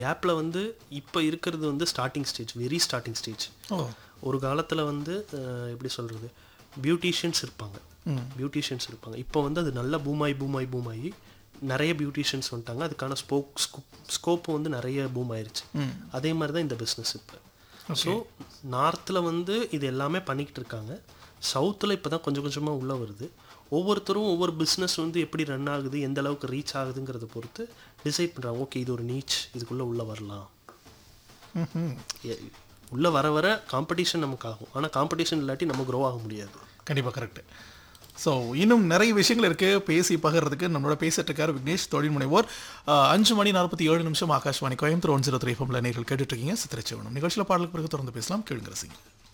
ஆப்பில் வந்து இப்போ இருக்கிறது வந்து starting stage very starting stage ஓ ஒரு காலத்தில் வந்து அஹ், எப்படி சொல்கிறது பியூட்டிஷியன்ஸ் இருப்பாங்க பியூட்டிஷியன்ஸ் இருப்பாங்க இப்போ வந்து அது நல்லா பூமாயி பூமாயி பூமாயி நிறைய பியூட்டிஷியன்ஸ் வந்துட்டாங்க அதுக்கான ஸ்போக் ஸ்கோப் வந்து நிறைய பூம் ஆயிருச்சு அதே மாதிரி தான் இந்த பிஸ்னஸ் இப்போ ஸோ நார்த்தில் வந்து இது எல்லாமே பண்ணிக்கிட்டு இருக்காங்க சவுத்தில் இப்போ தான் கொஞ்சம் கொஞ்சமாக உள்ளே வருது ஒவ்வொருத்தரும் ஒவ்வொரு பிஸ்னஸ் வந்து எப்படி ரன் ஆகுது எந்த அளவுக்கு ரீச் ஆகுதுங்கிறத பொறுத்து டிசைட் பண்ணுறாங்க ஓகே இது ஒரு நீச் இதுக்குள்ளே உள்ளே வரலாம் ம்ஹும். எ- உள்ள வர வர காம்படிஷன் நமக்கு ஆகும் ஆனால் காம்படிஷன் இல்லாட்டி நம்ம க்ரோ ஆக முடியாது கண்டிப்பாக கரெக்ட் ஸோ இன்னும் நிறைய விஷயங்கள் இருக்குது பேசி பகிர்றதுக்கு நம்மளோட பேசிட்டு இருக்காரு விக்னேஷ் தொழில் முனைவோர் அஹ், அஞ்சு மணி நாற்பத்தி ஏழு நிமிஷம் Akashvani Coimbatore one zero three ஃபம்ல நேர்கள் கேட்டுட்டு இருக்கீங்க சித்திரச்சிவனம் நிகழ்ச்சியில் பாடலுக்கு பிறகு தொடர்ந்து பேசலாம் கேளுங்க ரசிங்க